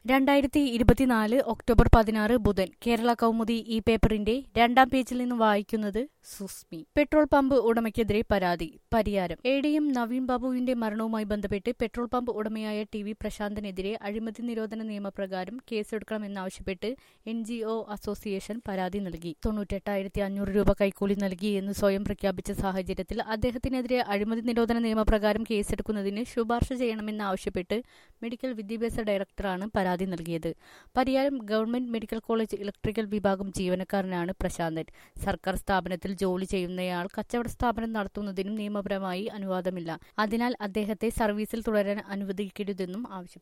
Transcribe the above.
രണ്ടായിരത്തി ഇരുപത്തിനാല് ഒക്ടോബർ പതിനാറ് ബുധൻ കേരള കൗമുദി ഈ പേപ്പറിന്റെ രണ്ടാം പേജിൽ നിന്ന് വായിക്കുന്നത് സുസ്മി പെട്രോൾ പമ്പ് ഉടമയ്ക്കെതിരെ പരാതി Pariyaram A D M Naveen ബാബുവിന്റെ മരണവുമായി ബന്ധപ്പെട്ട് പെട്രോൾ പമ്പ് ഉടമയായ ടി വി പ്രശാന്തനെതിരെ അഴിമതി നിരോധന നിയമപ്രകാരം കേസെടുക്കണമെന്നാവശ്യപ്പെട്ട് എൻ ജി ഒ അസോസിയേഷൻ പരാതി നൽകി തൊണ്ണൂറ്റെട്ടായിരത്തി അഞ്ഞൂറ് രൂപ കൈക്കൂലി നൽകി എന്ന് സ്വയം പ്രഖ്യാപിച്ച സാഹചര്യത്തിൽ അദ്ദേഹത്തിനെതിരെ അഴിമതി നിരോധന നിയമപ്രകാരം കേസെടുക്കുന്നതിന് ശുപാർശ ചെയ്യണമെന്നാവശ്യപ്പെട്ട് മെഡിക്കൽ വിദ്യാഭ്യാസ ഡയറക്ടറാണ് പരാതി നൽകിയത് Pariyaram government medical college electrical വിഭാഗം ജീവനക്കാരനാണ് പ്രശാന്തൻ സർക്കാർ സ്ഥാപനത്തിൽ ജോലി ചെയ്യുന്നയാൾ കച്ചവട സ്ഥാപനം നടത്തുന്നതിനും നിയമപരമായി അനുവാദമില്ല അതിനാൽ അദ്ദേഹത്തെ സർവീസിൽ തുടരാൻ അനുവദിക്കരുതെന്നും ആവശ്യപ്പെട്ടു